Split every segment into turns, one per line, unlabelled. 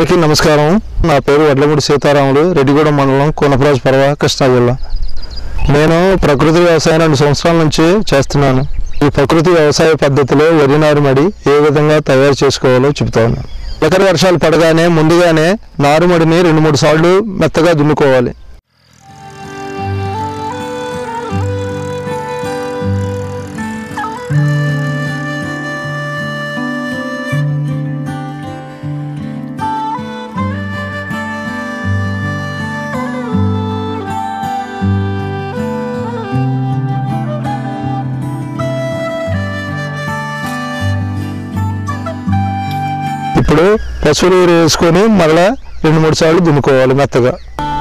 అందరికీ నమస్కారం నా పేరు వడ్లమూడి సీతారాములు రెడ్డిగూడెం మండలం కోనపరాజు పర్వ కృష్ణా జిల్లా నేను ప్రకృతి వ్యవసాయం రెండు సంవత్సరాల నుంచి చేస్తున్నాను ఈ ప్రకృతి వ్యవసాయ పద్ధతిలో వరి నారుమడి ఏ విధంగా తయారు చేసుకోవాలో చెబుతాను ఎకర వర్షాలు పడగానే ముందుగానే నారుమడిని రెండు మూడు సార్లు మెత్తగా దున్నుకోవాలి ఇప్పుడు పశువులు ఎరువు వేసుకొని మళ్ళా రెండు మూడు సార్లు దున్నుకోవాలి మెత్తగా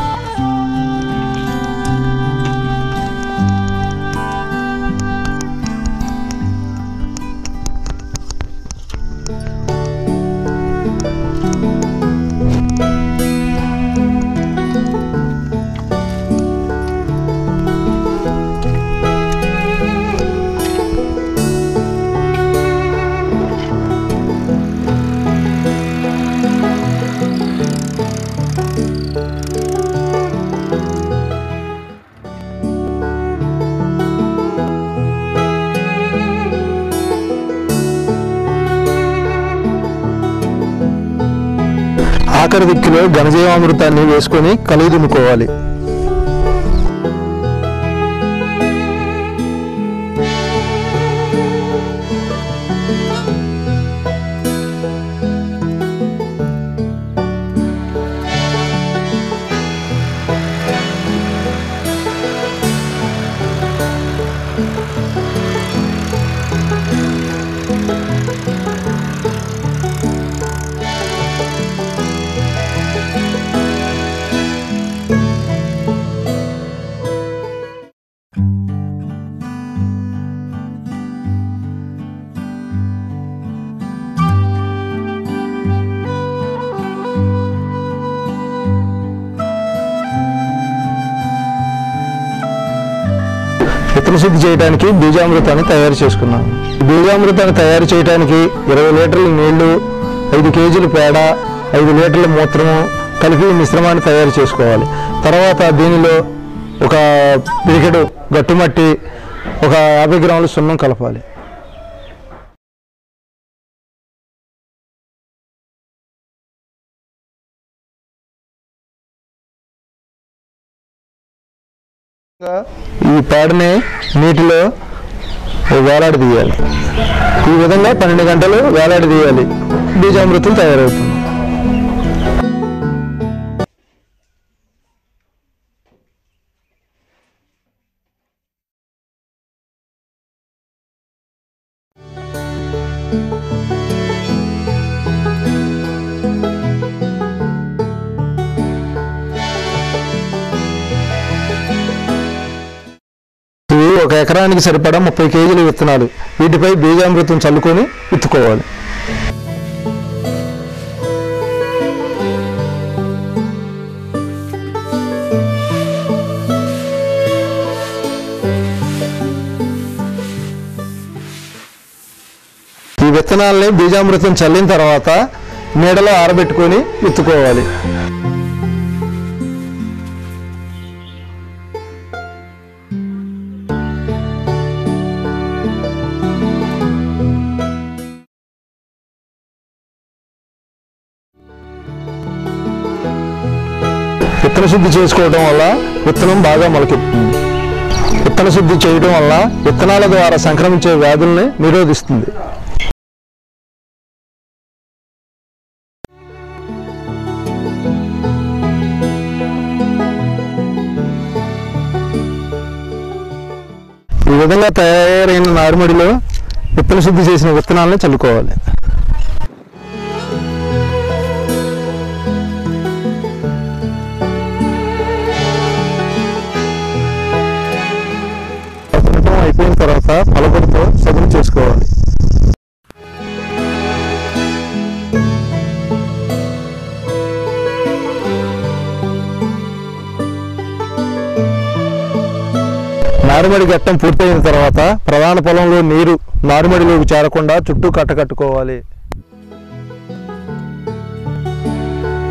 ఆఖరి దిక్కులో ఘనజీవామృతాన్ని వేసుకొని కలిగి దున్నుకోవాలి విత్తన శుద్ధి చేయడానికి బీజామృతాన్ని తయారు చేసుకున్నాను ఈ బీజామృతాన్ని తయారు చేయడానికి ఇరవై లీటర్ల నీళ్లు ఐదు కేజీల పేడ ఐదు లీటర్ల మూత్రము కలిపి ఈ మిశ్రమాన్ని తయారు చేసుకోవాలి తర్వాత దీనిలో ఒక పిరికెడు గట్టుమట్టి ఒక యాభై గ్రాముల సున్నం కలపాలి ఈ పేడని నీటిలో వేలాడదీయాలి ఈ విధంగా పన్నెండు గంటలు వేలాడదీయాలి బీజామృతం తయారవుతుంది ఇవి ఒక ఎకరానికి సరిపడా ముప్పై కేజీల విత్తనాలు వీటిపై బీజామృతం చల్లుకొని విత్తుకోవాలి ఈ విత్తనాలని బీజామృతం చల్లిన తర్వాత నీడలో ఆరబెట్టుకొని విత్తుకోవాలి విత్తన శుద్ధి చేసుకోవడం వల్ల విత్తనం బాగా మొలకెత్తుతుంది విత్తన శుద్ధి చేయడం వల్ల విత్తనాల ద్వారా సంక్రమించే వ్యాధుల్ని నిరోధిస్తుంది ఈ విధంగా తయారైన నారుమడిలో విత్తన శుద్ధి చేసిన విత్తనాలను చల్లుకోవాలి పసరటం అయిపోయిన తర్వాత పలకలతో సదును చేసుకోవాలి నారుమడి గట్టం పూర్తయిన తర్వాత ప్రధాన పొలంలో నీరు నారుమడిలోకి చేరకుండా చుట్టూ కట్టకట్టుకోవాలి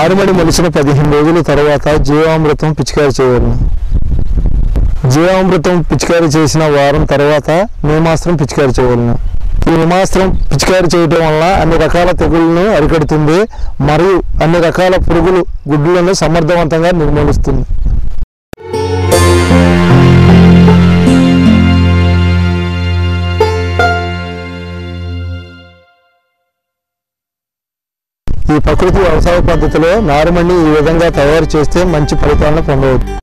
నారుమడి మొలిచిన పదిహేను రోజుల తర్వాత జీవామృతం పిచికారి చేయాలి జీవామృతం పిచికారి చేసిన వారం తర్వాత నేమాస్త్రం పిచికారి చేయవలను ఈ నేమాస్త్రం పిచికారి చేయటం వల్ల అన్ని రకాల తెగుళ్లను అరికడుతుంది మరియు అన్ని రకాల పురుగులు గుడ్లను సమర్థవంతంగా నిర్మూలిస్తుంది ఈ ప్రకృతి వ్యవసాయ పద్ధతిలో నారుమడిని ఈ విధంగా తయారు చేస్తే మంచి ఫలితాలను పొందవచ్చు